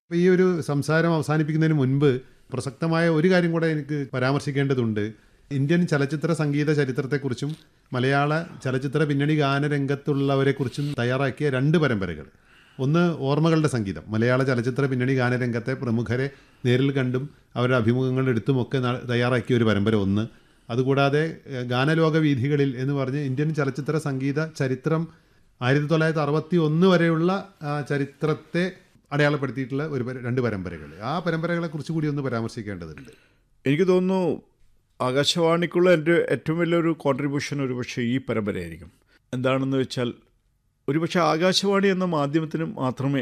അപ്പോൾ ഈ ഒരു സംസാരം അവസാനിപ്പിക്കുന്നതിന് മുൻപ് പ്രസക്തമായ ഒരു കാര്യം കൂടെ എനിക്ക് പരാമർശിക്കേണ്ടതുണ്ട് ഇന്ത്യൻ ചലച്ചിത്ര സംഗീത ചരിത്രത്തെക്കുറിച്ചും മലയാള ചലച്ചിത്ര പിന്നണി ഗാനരംഗത്തുള്ളവരെക്കുറിച്ചും തയ്യാറാക്കിയ രണ്ട് പരമ്പരകൾ ഒന്ന് ഓർമ്മകളുടെ സംഗീതം മലയാള ചലച്ചിത്ര പിന്നണി ഗാനരംഗത്തെ പ്രമുഖരെ നേരിൽ കണ്ടും അവരുടെ അഭിമുഖങ്ങൾ എടുത്തുമൊക്കെ ന- തയ്യാറാക്കിയ ഒരു പരമ്പര ഒന്ന് അതുകൂടാതെ ഏഹ്, ഗാനലോക വീഥികളിൽ എന്ന് പറഞ്ഞ് ഇന്ത്യൻ ചലച്ചിത്ര സംഗീത ചരിത്രം ആയിരത്തി തൊള്ളായിരത്തി അറുപത്തി ഒന്ന് വരെയുള്ള ആ, ചരിത്രത്തെ അടയാളപ്പെടുത്തിയിട്ടുള്ള ഒരു പര- രണ്ട് പരമ്പരകൾ ആ പരമ്പരകളെ കുറിച്ച് കൂടി ഒന്ന് പരാമർശിക്കേണ്ടതുണ്ട് എനിക്ക് തോന്നുന്നു ആകാശവാണിക്കുള്ള എൻ്റെ ഏറ്റവും വലിയൊരു കോൺട്രിബ്യൂഷൻ ഒരുപക്ഷെ ഈ പരമ്പരയായിരിക്കും എന്താണെന്ന് വെച്ചാൽ ഒരുപക്ഷെ ആകാശവാണി എന്ന മാധ്യമത്തിന് മാത്രമേ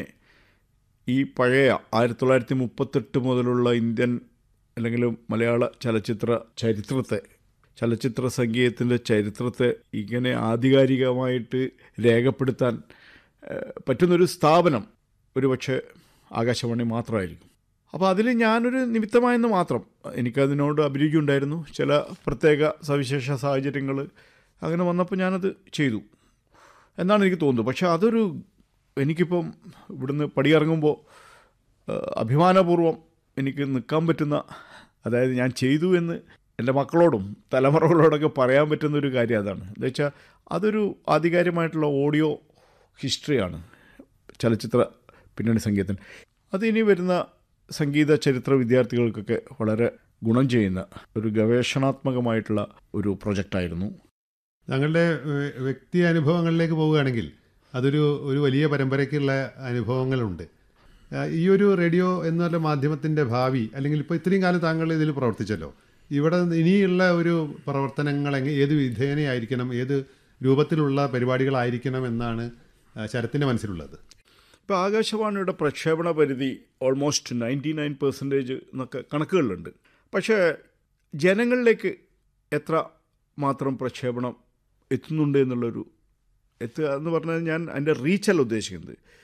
ഈ പഴയ ആയിരത്തി തൊള്ളായിരത്തി മുപ്പത്തെട്ട് മുതലുള്ള ഇന്ത്യൻ അല്ലെങ്കിൽ മലയാള ചലച്ചിത്ര ചരിത്രത്തെ ചലച്ചിത്ര സംഗീതത്തിൻ്റെ ചരിത്രത്തെ ഇങ്ങനെ ആധികാരികമായിട്ട് രേഖപ്പെടുത്താൻ ഏഹ്, പറ്റുന്നൊരു സ്ഥാപനം ഒരുപക്ഷെ ആകാശവാണി മാത്രമായിരിക്കും അപ്പോൾ അതിൽ ഞാനൊരു നിമിത്തമായെന്ന് മാത്രം എനിക്കതിനോട് അഭിരുചി ഉണ്ടായിരുന്നു ചില പ്രത്യേക സവിശേഷ സാഹചര്യങ്ങൾ അങ്ങനെ വന്നപ്പോൾ ഞാനത് ചെയ്തു എന്നാണ് എനിക്ക് തോന്നുന്നത് പക്ഷേ അതൊരു എനിക്കിപ്പം ഇവിടുന്ന് പടിയിറങ്ങുമ്പോൾ ഏഹ്, അഭിമാനപൂർവ്വം എനിക്ക് നിൽക്കാൻ പറ്റുന്ന അതായത് ഞാൻ ചെയ്തു എന്ന് എൻ്റെ മക്കളോടും തലമുറകളോടൊക്കെ പറയാൻ പറ്റുന്ന ഒരു കാര്യം അതാണ് എന്താ വെച്ചാൽ അതൊരു ആധികാരികമായിട്ടുള്ള ഓഡിയോ ഹിസ്റ്ററിയാണ് ചലച്ചിത്ര പിന്നണി സംഗീതത്തിന് അത് ഇനി വരുന്ന സംഗീത ചരിത്ര വിദ്യാർത്ഥികൾക്കൊക്കെ വളരെ ഗുണം ചെയ്യുന്ന ഒരു ഗവേഷണാത്മകമായിട്ടുള്ള ഒരു പ്രൊജക്റ്റായിരുന്നു താങ്കളുടെ ഏഹ്, വ്യക്തി അനുഭവങ്ങളിലേക്ക് പോവുകയാണെങ്കിൽ അതൊരു ഒരു വലിയ പരമ്പരയ്ക്കുള്ള അനുഭവങ്ങളുണ്ട് ആ, ഈ ഒരു റേഡിയോ എന്നുള്ള മാധ്യമത്തിൻ്റെ ഭാവി അല്ലെങ്കിൽ ഇപ്പോൾ ഇത്രയും കാലം താങ്കൾ ഇതിൽ പ്രവർത്തിച്ചല്ലോ ഇവിടെ ഇനിയുള്ള ഒരു പ്രവർത്തനങ്ങൾ എങ്ങനെ ഏത് വിധേനയായിരിക്കണം ഏത് രൂപത്തിലുള്ള പരിപാടികളായിരിക്കണം എന്നാണ് ആ, ശരത്തിൻ്റെ മനസ്സിലുള്ളത് ഇപ്പോൾ ആകാശവാണിയുടെ പ്രക്ഷേപണ പരിധി ഓൾമോസ്റ്റ് നയൻറ്റി നയൻ പെർസെൻറ്റേജ് എന്നൊക്കെ കണക്കുകളിലുണ്ട് പക്ഷേ ജനങ്ങളിലേക്ക് എത്ര മാത്രം പ്രക്ഷേപണം എത്തുന്നുണ്ട് എന്നുള്ളൊരു എത്തുക എന്ന് പറഞ്ഞാൽ ഞാൻ അതിൻ്റെ റീച്ചല്ല ഉദ്ദേശിക്കുന്നത്